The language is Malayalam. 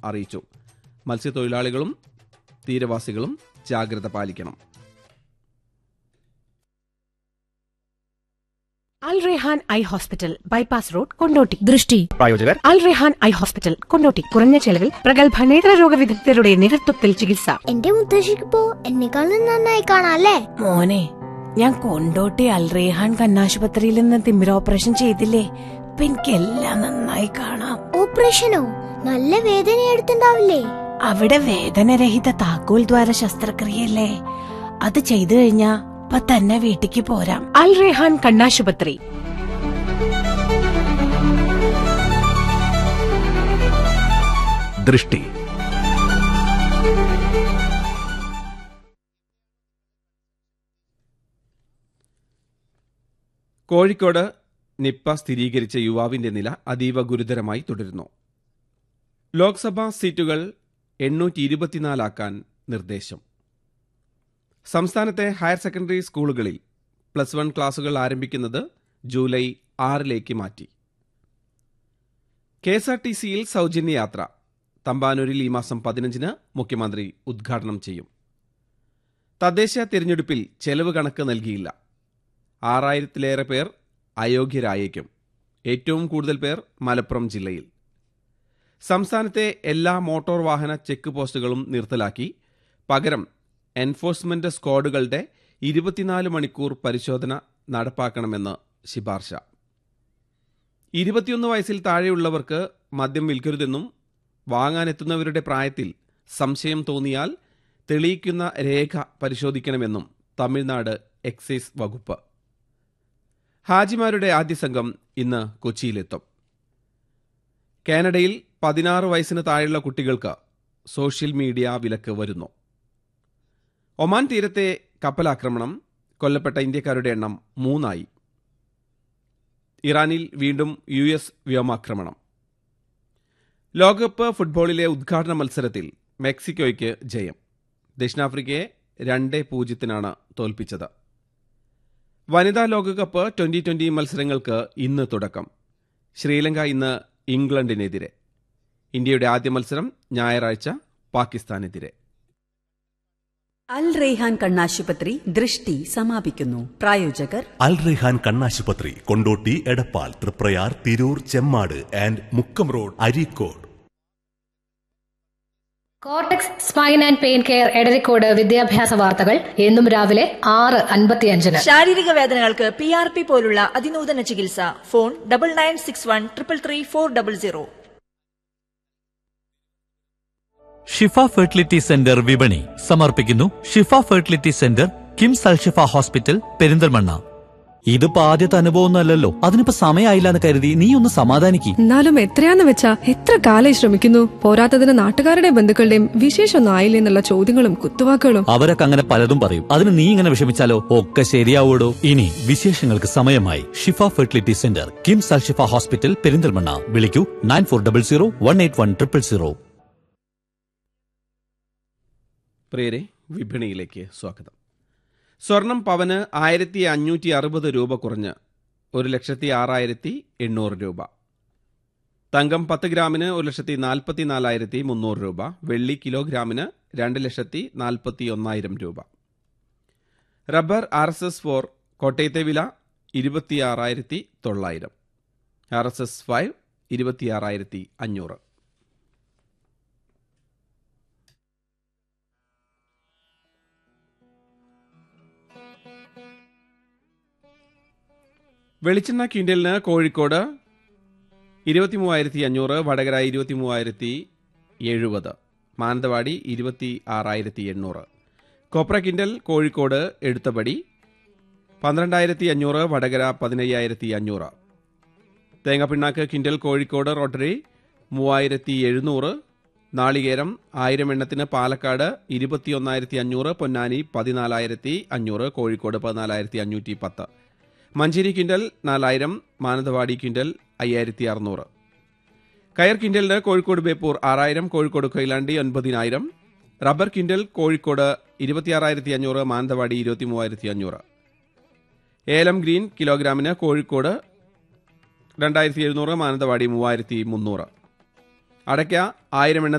അറിയിച്ചു മത്സ്യത്തൊഴിലാളികളും തീരവാസികളും ജാഗ്രത പാലിക്കണം Al Rehan eye hospital bypass road Kondotty ദൃഷ്ടി പ്രായോജകർ അൽ റെഹാൻ ഐ ഹോസ്പിറ്റൽ കൊണ്ടോട്ടി കുറഞ്ഞ ചെലവിൽ പ്രഗത്ഭ നേത്രരോഗ വിദഗ്ധരുടെ നേതൃത്വത്തിൽ ചികിത്സ എന്റെ മുത്തശ്ശിക്കിപ്പോ എന്നെക്കാളും നന്നായി കാണാല്ലേ മോനെ ഞാൻ കൊണ്ടോട്ടി അൽറേഹാൻ കണ്ണാശുപത്രിയിൽ നിന്ന് തിമിര ഓപ്പറേഷൻ ചെയ്തില്ലേ ഇപ്പൊ എനിക്കെല്ലാം നന്നായി കാണാം ഓപ്പറേഷനോ നല്ല വേദന എടുത്തുണ്ടാവില്ലേ അവിടെ വേദനരഹിത താക്കോൽ ദ്വാര ശസ്ത്രക്രിയല്ലേ അത് ചെയ്തു കഴിഞ്ഞാ ഇപ്പൊ തന്നെ വീട്ടിക്ക് പോരാം അൽ റെഹാൻ കണ്ണാശുപത്രി ദൃഷ്ടി കോഴിക്കോട് നിപ്പ സ്ഥിരീകരിച്ച യുവാവിന്റെ നില അതീവ ഗുരുതരമായി തുടരുന്നു ലോക്സഭാ സീറ്റുകൾ എണ്ണൂറ്റി ഇരുപത്തിനാലാക്കാൻ നിർദ്ദേശം സംസ്ഥാനത്തെ ഹയർ സെക്കൻഡറി സ്കൂളുകളിൽ പ്ലസ് വൺ ക്ലാസുകൾ ആരംഭിക്കുന്നത് ജൂലൈ ആറിലേക്ക് മാറ്റി കെ എസ് ആർ ടി സിയിൽ സൗജന്യ യാത്ര തമ്പാനൂരിൽ ഈ മാസം പതിനഞ്ചിന് മുഖ്യമന്ത്രി ഉദ്ഘാടനം ചെയ്യും തദ്ദേശ തിരഞ്ഞെടുപ്പിൽ ചെലവ് കണക്ക് നൽകിയില്ല ആറായിരത്തിലേറെ പേർ അയോഗ്യരായേക്കും ഏറ്റവും കൂടുതൽ പേർ മലപ്പുറം ജില്ലയിൽ സംസ്ഥാനത്തെ എല്ലാ മോട്ടോർ വാഹന ചെക്ക് പോസ്റ്റുകളും നിർത്തലാക്കി പകരം എൻഫോഴ്സ്മെന്റ് സ്ക്വാഡുകളുടെ ഇരുപത്തിനാല് മണിക്കൂർ പരിശോധന നടപ്പാക്കണമെന്ന് ശിപാർശ ഇരുപത്തിയൊന്ന് വയസ്സിൽ താഴെയുള്ളവർക്ക് മദ്യം വിൽക്കരുതെന്നും വാങ്ങാനെത്തുന്നവരുടെ പ്രായത്തിൽ സംശയം തോന്നിയാൽ തെളിയിക്കുന്ന രേഖ പരിശോധിക്കണമെന്നും തമിഴ്നാട് എക്സൈസ് വകുപ്പ് ഹാജിമാരുടെ ആദ്യ സംഘം ഇന്ന് കൊച്ചിയിലെത്തും കാനഡയിൽ പതിനാറ് വയസ്സിന് താഴെയുള്ള കുട്ടികൾക്ക് സോഷ്യൽ മീഡിയ വിലക്ക് വരുന്നു ഒമാൻ തീരത്തെ കപ്പലാക്രമണം കൊല്ലപ്പെട്ട ഇന്ത്യക്കാരുടെ എണ്ണം മൂന്നായി ഇറാനിൽ വീണ്ടും യു എസ് വ്യോമാക്രമണം ലോകകപ്പ് ഫുട്ബോളിലെ ഉദ്ഘാടന മത്സരത്തിൽ മെക്സിക്കോയ്ക്ക് ജയം ദക്ഷിണാഫ്രിക്കയെ രണ്ട് പൂജ്യത്തിനാണ് തോൽപ്പിച്ചത് വനിതാ ലോകകപ്പ് ട്വന്റി ട്വന്റി മത്സരങ്ങൾക്ക് ഇന്ന് തുടക്കം ശ്രീലങ്ക ഇന്ന് ഇംഗ്ലണ്ടിനെതിരെ ഇന്ത്യയുടെ ആദ്യ മത്സരം ഞായറാഴ്ച പാകിസ്ഥാനെതിരെ അൽ റെയ്ഹാൻ കണ്ണാശുപത്രി ദൃഷ്ടി സമാപിക്കുന്നു പ്രായോജകർ അൽ റെഹാൻ കണ്ണാശുപത്രി Kondotty Edappal Triprayar Tirur Chemmad and Mukkam road Areekode cortex spine and pain care Edarikode വിദ്യാഭ്യാസ വാർത്തകൾ എന്നും രാവിലെ ആറ് അൻപത്തിയഞ്ചിന് ശാരീരിക വേദനകൾക്ക് പി ആർ പി പോലുള്ള അതിനൂതന ചികിത്സ phone double nine six one triple three four double zero Shifa fertility centre വിപണി സമർപ്പിക്കുന്നു Shifa fertility centre KIMS Alshifa hospital Perinthalmanna ഇതിപ്പോ ആദ്യത്തെ അനുഭവമൊന്നുമല്ലല്ലോ അതിനിപ്പോ സമയമായില്ല എന്ന് കരുതി നീ ഒന്ന് സമാധാനിക്ക് എന്നാലും എത്രയാന്ന് വെച്ചാ എത്ര കാലായി ശ്രമിക്കുന്നു പോരാത്തതിന് നാട്ടുകാരുടെ ബന്ധുക്കളുടെയും വിശേഷമൊന്നും ആയില്ലേ എന്നുള്ള ചോദ്യങ്ങളും കുത്തുവാക്കുകളും അവരൊക്കെ അങ്ങനെ പലതും പറയും അതിന് നീ ഇങ്ങനെ വിഷമിച്ചാലോ ഒക്കെ ശരിയാവൂടോ ഇനി വിശേഷങ്ങൾക്ക് സമയമായി Shifa fertility centre KIMS Alshifa hospital Perinthalmanna വിളിക്കൂ nine four double zero one eight one triple zero പ്രിയരെ വിപണിയിലേക്ക് സ്വാഗതം സ്വർണം പവന് ആയിരത്തി അഞ്ഞൂറ്റി അറുപത് രൂപ കുറഞ്ഞ് ഒരു ലക്ഷത്തി ആറായിരത്തി എണ്ണൂറ് രൂപ തങ്കം പത്ത് ഗ്രാമിന് ഒരു ലക്ഷത്തി നാൽപ്പത്തി നാലായിരത്തി മുന്നൂറ് രൂപ വെള്ളി കിലോഗ്രാമിന് രണ്ട് ലക്ഷത്തി നാൽപ്പത്തി ഒന്നായിരം രൂപ rubber R S S four കോട്ടയത്തെ വില ഇരുപത്തിയാറായിരത്തി തൊള്ളായിരം ആർ എസ് എസ് ഫൈവ് ഇരുപത്തിയാറായിരത്തി അഞ്ഞൂറ് വെളിച്ചെണ്ണ ക്വിൻ്റലിന് കോഴിക്കോട് ഇരുപത്തി മൂവായിരത്തി അഞ്ഞൂറ് വടകര ഇരുപത്തി മൂവായിരത്തി എഴുപത് മാനന്തവാടി ഇരുപത്തി ആറായിരത്തി എണ്ണൂറ് കൊപ്ര കിൻഡൽ കോഴിക്കോട് എഴുത്തപടി പന്ത്രണ്ടായിരത്തി അഞ്ഞൂറ് വടകര പതിനയ്യായിരത്തി അഞ്ഞൂറ് തേങ്ങാപ്പിണ്ണാക്ക് കിൻഡൽ കോഴിക്കോട് റോട്ടറി മൂവായിരത്തി എഴുന്നൂറ് നാളികേരം ആയിരം എണ്ണത്തിന് പാലക്കാട് ഇരുപത്തിയൊന്നായിരത്തി അഞ്ഞൂറ് പൊന്നാനി പതിനാലായിരത്തി അഞ്ഞൂറ് കോഴിക്കോട് പതിനാലായിരത്തി അഞ്ഞൂറ്റി പത്ത് മഞ്ചേരി കിൻഡൽ നാലായിരം മാനന്തവാടി കിൻഡൽ അയ്യായിരത്തി അറുന്നൂറ് കയർ കിൻഡലിന് കോഴിക്കോട് ബേപ്പൂർ ആറായിരം കോഴിക്കോട് കൊയിലാണ്ടി ഒൻപതിനായിരം റബ്ബർ കിൻഡൽ കോഴിക്കോട് ഇരുപത്തിയാറായിരത്തി അഞ്ഞൂറ് മാനന്തവാടി ഇരുപത്തി മൂവായിരത്തി അഞ്ഞൂറ് ഏലം ഗ്രീൻ കിലോഗ്രാമിന് കോഴിക്കോട് രണ്ടായിരത്തി എഴുന്നൂറ് മാനന്തവാടി മൂവായിരത്തി മുന്നൂറ് അടയ്ക്ക ആയിരം എണ്ണ